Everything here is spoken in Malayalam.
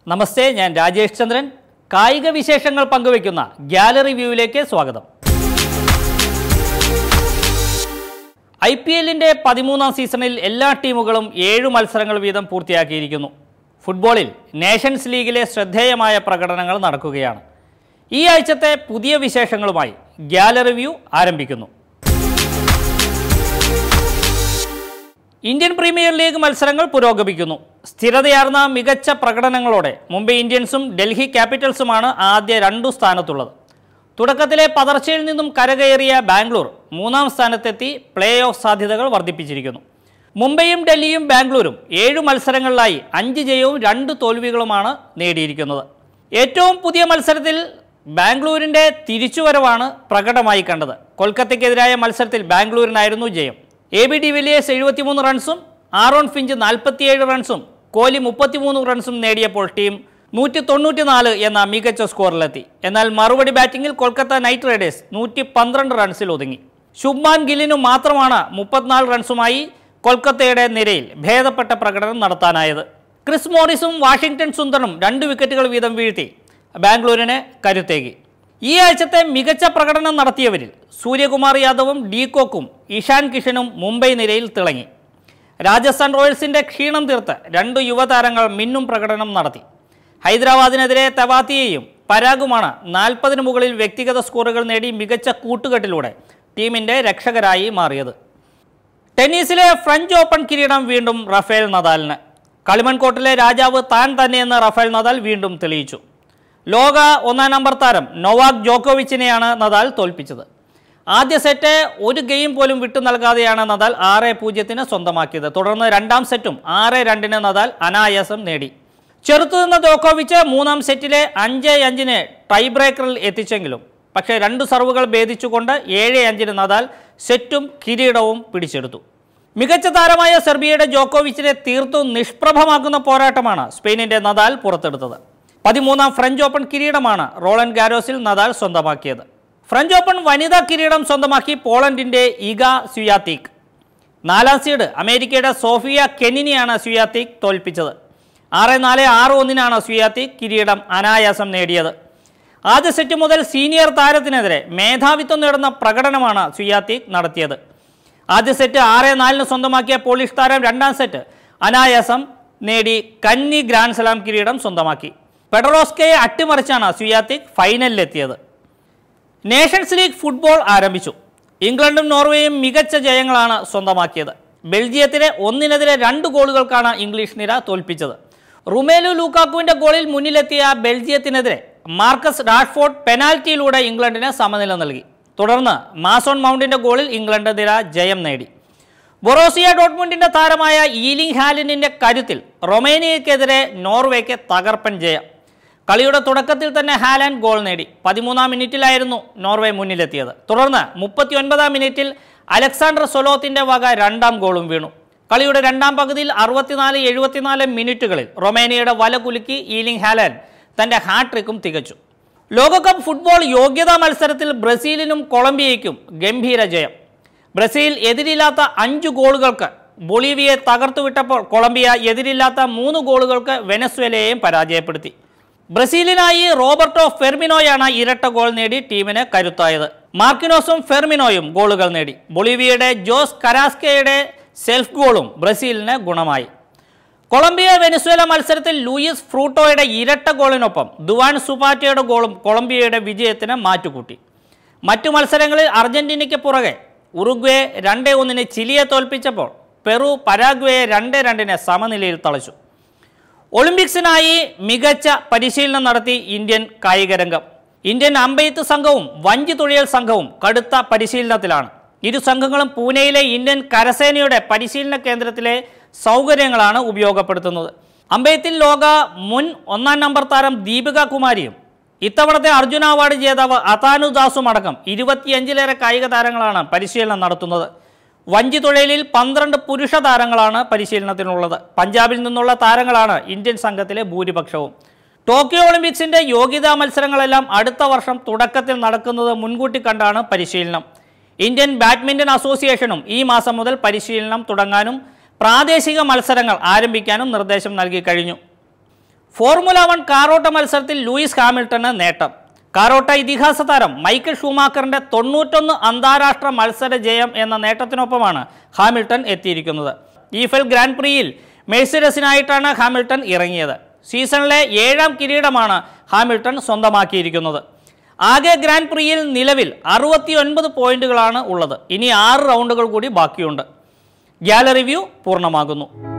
നമസ്തേ ഞാൻ രാജേഷ് ചന്ദ്രൻ കായിക വിശേഷങ്ങൾ പങ്കുവയ്ക്കുന്ന ഗ്യാലറി വ്യൂവിലേക്ക് സ്വാഗതം ഐ പി എല്ലിൻ്റെ പതിമൂന്നാം സീസണിൽ എല്ലാ ടീമുകളും ഏഴ് മത്സരങ്ങൾ വീതം പൂർത്തിയാക്കിയിരിക്കുന്നു ഫുട്ബോളിൽ നേഷൻസ് ലീഗിലെ ശ്രദ്ധേയമായ പ്രകടനങ്ങൾ നടക്കുകയാണ് ഈ ആഴ്ചത്തെ പുതിയ വിശേഷങ്ങളുമായി ഗ്യാലറി വ്യൂ ആരംഭിക്കുന്നു ഇന്ത്യൻ പ്രീമിയർ ലീഗ് മത്സരങ്ങൾ പുരോഗമിക്കുന്നു സ്ഥിരതയാർന്ന മികച്ച പ്രകടനങ്ങളോടെ മുംബൈ ഇന്ത്യൻസും ഡൽഹി ക്യാപിറ്റൽസുമാണ് ആദ്യ രണ്ടു സ്ഥാനത്തുള്ളത് തുടക്കത്തിലെ പതർച്ചയിൽ നിന്നും കരകയറിയ ബാംഗ്ലൂർ മൂന്നാം സ്ഥാനത്തെത്തി പ്ലേ ഓഫ് സാധ്യതകൾ വർദ്ധിപ്പിച്ചിരിക്കുന്നു മുംബൈയും ഡൽഹിയും ബാംഗ്ലൂരും ഏഴു മത്സരങ്ങളിലായി അഞ്ച് ജയവും രണ്ട് തോൽവികളുമാണ് നേടിയിരിക്കുന്നത് ഏറ്റവും പുതിയ മത്സരത്തിൽ ബാംഗ്ലൂരിൻ്റെ തിരിച്ചുവരവാണ് പ്രകടമായി കണ്ടത് കൊൽക്കത്തയ്ക്കെതിരായ മത്സരത്തിൽ ബാംഗ്ലൂരിനായിരുന്നു ജയം എ ബി ഡി വില്ലിയേഴ്സ് എഴുപത്തിമൂന്ന് റൺസും ആറോൺ ഫിഞ്ച് നാൽപ്പത്തിയേഴ് റൺസും കോഹ്ലി മുപ്പത്തിമൂന്ന് റൺസും നേടിയപ്പോൾ ടീം നൂറ്റി തൊണ്ണൂറ്റിനാല് എന്ന മികച്ച സ്കോറിലെത്തി എന്നാൽ മറുപടി ബാറ്റിംഗിൽ കൊൽക്കത്ത നൈറ്റ് റൈഡേഴ്സ് നൂറ്റി പന്ത്രണ്ട് റൺസിൽ ഒതുങ്ങി ശുഭ്മാൻ ഗില്ലിനു മാത്രമാണ് മുപ്പത്തിനാല് റൺസുമായി കൊൽക്കത്തയുടെ നിരയിൽ ഭേദപ്പെട്ട പ്രകടനം നടത്താനായത് ക്രിസ് മോറിസും വാഷിംഗ്ടൺ സുന്ദറും രണ്ട് വിക്കറ്റുകൾ വീതം വീഴ്ത്തി ബാംഗ്ലൂരിന് കരുത്തേകി ഈ ആഴ്ചത്തെ മികച്ച പ്രകടനം നടത്തിയവരിൽ സൂര്യകുമാർ യാദവും ഡീകോക്കും ഇഷാൻ കിഷനും മുംബൈ നിരയിൽ തിളങ്ങി രാജസ്ഥാൻ റോയൽസിന്റെ ക്ഷീണം തീർത്ത് രണ്ട് യുവതാരങ്ങൾ മിന്നും പ്രകടനം നടത്തി ഹൈദരാബാദിനെതിരെ തവാത്തിയെയും പരാഗുമാണ് നാൽപ്പതിന് മുകളിൽ വ്യക്തിഗത സ്കോറുകൾ നേടി മികച്ച കൂട്ടുകെട്ടിലൂടെ ടീമിന്റെ രക്ഷകരായി മാറിയത് ടെന്നീസിലെ ഫ്രഞ്ച് ഓപ്പൺ കിരീടം വീണ്ടും റഫേൽ നദാലിന് കളിമൺ കോർട്ടിലെ രാജാവ് താൻ തന്നെയെന്ന് റഫേൽ നദാൽ വീണ്ടും തെളിയിച്ചു ലോക ഒന്നാം നമ്പർ താരം നൊവാക് ജോക്കോവിച്ചിനെയാണ് നദാൽ തോൽപ്പിച്ചത് ആദ്യ സെറ്റ് ഒരു ഗെയിം പോലും വിട്ടു നൽകാതെയാണ് നദാൽ ആറ് പൂജ്യത്തിന് സ്വന്തമാക്കിയത് തുടർന്ന് രണ്ടാം സെറ്റും ആറ് രണ്ടിന് നദാൽ അനായാസം നേടി ചെറുത്തുനിന്ന ജോക്കോവിച്ച് മൂന്നാം സെറ്റിലെ അഞ്ച് അഞ്ചിന് ടൈ ബ്രേക്കറിൽ എത്തിച്ചെങ്കിലും പക്ഷേ രണ്ട് സർവുകൾ ഭേദിച്ചുകൊണ്ട് ഏഴ് അഞ്ചിന് നദാൽ സെറ്റും കിരീടവും പിടിച്ചെടുത്തു മികച്ച താരമായ സെർബിയയുടെ ജോക്കോവിച്ചിനെ തീർത്തും നിഷ്പ്രഭമാക്കുന്ന പോരാട്ടമാണ് സ്പെയിനിന്റെ നദാൽ പുറത്തെടുത്തത് പതിമൂന്നാം ഫ്രഞ്ച് ഓപ്പൺ കിരീടമാണ് റോളൻ ഗാരോസിൽ നദാൽ സ്വന്തമാക്കിയത് ഫ്രഞ്ച് ഓപ്പൺ വനിതാ കിരീടം സ്വന്തമാക്കി പോളണ്ടിന്റെ ഇഗ സ്വിയാത്തിക് നാലാം സീഡ് അമേരിക്കയുടെ സോഫിയ കെനിനെയാണ് സ്വിയാത്തിക് തോൽപ്പിച്ചത് ആറ് നാല് ആറ് ഒന്നിനാണ് സ്വിയാത്തിക് കിരീടം അനായാസം നേടിയത് ആദ്യ സെറ്റ് മുതൽ സീനിയർ താരത്തിനെതിരെ മേധാവിത്വം നേടുന്ന പ്രകടനമാണ് സ്വിയാത്തിക് നടത്തിയത് ആദ്യ സെറ്റ് ആറ് നാലിന് സ്വന്തമാക്കിയ പോളിഷ് താരം രണ്ടാം സെറ്റ് അനായാസം നേടി കന്നി ഗ്രാൻഡ് സ്ലാം കിരീടം സ്വന്തമാക്കി പെഡറോസ്കയെ അട്ടിമറിച്ചാണ് സ്വിയാത്തിക് ഫൈനലിലെത്തിയത് നേഷൻസ് ലീഗ് ഫുട്ബോൾ ആരംഭിച്ചു ഇംഗ്ലണ്ടും നോർവേയും മികച്ച ജയങ്ങളാണ് സ്വന്തമാക്കിയത് ബെൽജിയത്തിനെ ഒന്നിനെതിരെ രണ്ട് ഗോളുകൾക്കാണ് ഇംഗ്ലീഷ് നിര തോൽപ്പിച്ചത് റുമേലു ലൂക്കാക്കുവിന്റെ ഗോളിൽ മുന്നിലെത്തിയ ബെൽജിയത്തിനെതിരെ മാർക്കസ് റാഷ്ഫോർഡ് പെനാൽറ്റിയിലൂടെ ഇംഗ്ലണ്ടിന് സമനില നൽകി തുടർന്ന് മാസോൺ മൗണ്ടിന്റെ ഗോളിൽ ഇംഗ്ലണ്ട് നിര ജയം നേടി ബൊറോസിയ ഡോട്ട്മുണ്ടിന്റെ താരമായ ഈലിംഗ് ഹാലിനിന്റെ കരുത്തിൽ റൊമേനിയക്കെതിരെ നോർവേക്ക് തകർപ്പൻ ജയം കളിയുടെ തുടക്കത്തിൽ തന്നെ ഹാലാൻഡ് ഗോൾ നേടി പതിമൂന്നാം മിനിറ്റിലായിരുന്നു നോർവേ മുന്നിലെത്തിയത് തുടർന്ന് മുപ്പത്തിയൊൻപതാം മിനിറ്റിൽ അലക്സാണ്ടർ സൊലോത്തിന്റെ വക രണ്ടാം ഗോളും വീണു കളിയുടെ രണ്ടാം പകുതിയിൽ അറുപത്തിനാല് എഴുപത്തിനാല് മിനിറ്റുകളിൽ റൊമേനിയയുടെ വല കുലുക്കി ഈലിംഗ് ഹാലാൻഡ് തന്റെ ഹാട്രിക്കും തികച്ചു ലോകകപ്പ് ഫുട്ബോൾ യോഗ്യതാ മത്സരത്തിൽ ബ്രസീലിനും കൊളംബിയയ്ക്കും ഗംഭീര ജയം ബ്രസീൽ എതിരില്ലാത്ത അഞ്ച് ഗോളുകൾക്ക് ബൊളീവിയയെ തകർത്തുവിട്ടപ്പോൾ കൊളംബിയ എതിരില്ലാത്ത മൂന്ന് ഗോളുകൾക്ക് വെനസ്വേലയെയും പരാജയപ്പെടുത്തി ബ്രസീലിനായി റോബർട്ടോ ഫെർമിനോയാണ് ഇരട്ട ഗോൾ നേടി ടീമിന് കരുത്തായത് മാർക്കിനോസും ഫെർമിനോയും ഗോളുകൾ നേടി ബൊളീവിയയുടെ ജോസ് കരാസ്കയുടെ സെൽഫ് ഗോളും ബ്രസീലിന് ഗുണമായി കൊളംബിയ വെനിസ്വേല മത്സരത്തിൽ ലൂയിസ് ഫ്രൂട്ടോയുടെ ഇരട്ട ഗോളിനൊപ്പം ദുവാൻ സുപാറ്റയുടെ ഗോളും കൊളംബിയയുടെ വിജയത്തിന് മാറ്റുകൂട്ടി മറ്റു മത്സരങ്ങളിൽ അർജന്റീനയ്ക്ക് പുറകെ ഉറുഗ്വേ രണ്ട് ഒന്നിന് ചിലിയെ തോൽപ്പിച്ചപ്പോൾ പെറു പരാഗ്വയെ രണ്ട് രണ്ടിന് സമനിലയിൽ തളച്ചു ഒളിമ്പിക്സിനായി മികച്ച പരിശീലനം നടത്തി ഇന്ത്യൻ കായികരംഗം ഇന്ത്യൻ അമ്പെയ്ത്ത് സംഘവും വഞ്ചി തുഴയൽ സംഘവും കടുത്ത പരിശീലനത്തിലാണ് ഇരു സംഘങ്ങളും പൂനെയിലെ ഇന്ത്യൻ കരസേനയുടെ പരിശീലന കേന്ദ്രത്തിലെ സൗകര്യങ്ങളാണ് ഉപയോഗപ്പെടുത്തുന്നത് അമ്പെയ്ത്തിൽ ലോക മുൻ ഒന്നാം നമ്പർ താരം ദീപിക കുമാരിയും ഇത്തവണത്തെ അർജുന അവാർഡ് ജേതാവ് അതാനു ദാസും അടക്കം ഇരുപത്തിയഞ്ചിലേറെ കായിക താരങ്ങളാണ് പരിശീലനം നടത്തുന്നത് വഞ്ചി തുഴയലിൽ പന്ത്രണ്ട് പുരുഷ താരങ്ങളാണ് പരിശീലനത്തിനുള്ളത് പഞ്ചാബിൽ നിന്നുള്ള താരങ്ങളാണ് ഇന്ത്യൻ സംഘത്തിലെ ഭൂരിപക്ഷവും ടോക്കിയോ ഒളിമ്പിക്സിന്റെ യോഗ്യതാ മത്സരങ്ങളെല്ലാം അടുത്ത വർഷം തുടക്കത്തിൽ നടക്കുന്നത് മുൻകൂട്ടി കണ്ടാണ് പരിശീലനം ഇന്ത്യൻ ബാഡ്മിന്റൺ അസോസിയേഷനും ഈ മാസം മുതൽ പരിശീലനം തുടങ്ങാനും പ്രാദേശിക മത്സരങ്ങൾ ആരംഭിക്കാനും നിർദ്ദേശം നൽകി കഴിഞ്ഞു ഫോർമുല വൺ കാറോട്ട മത്സരത്തിൽ ലൂയിസ് ഹാമിൽട്ടണ് നേട്ടം കാറോട്ട ഇതിഹാസ താരം മൈക്കിൾ ഷൂമാക്കറിന്റെ തൊണ്ണൂറ്റൊന്ന് അന്താരാഷ്ട്ര മത്സര ജയം എന്ന നേട്ടത്തിനൊപ്പമാണ് ഹാമിൽട്ടൺ എത്തിയിരിക്കുന്നത് ഈഫൽ ഗ്രാൻഡ് പ്രിയിൽ മെഴ്സിഡസിനായിട്ടാണ് ഹാമിൽട്ടൺ ഇറങ്ങിയത് സീസണിലെ ഏഴാം കിരീടമാണ് ഹാമിൽട്ടൺ സ്വന്തമാക്കിയിരിക്കുന്നത് ആകെ ഗ്രാൻഡ് പ്രിയിൽ നിലവിൽ അറുപത്തി ഒൻപത് പോയിന്റുകളാണ് ഉള്ളത് ഇനി ആറ് റൗണ്ടുകൾ കൂടി ബാക്കിയുണ്ട് ഗ്യാലറി വ്യൂ പൂർണ്ണമാകുന്നു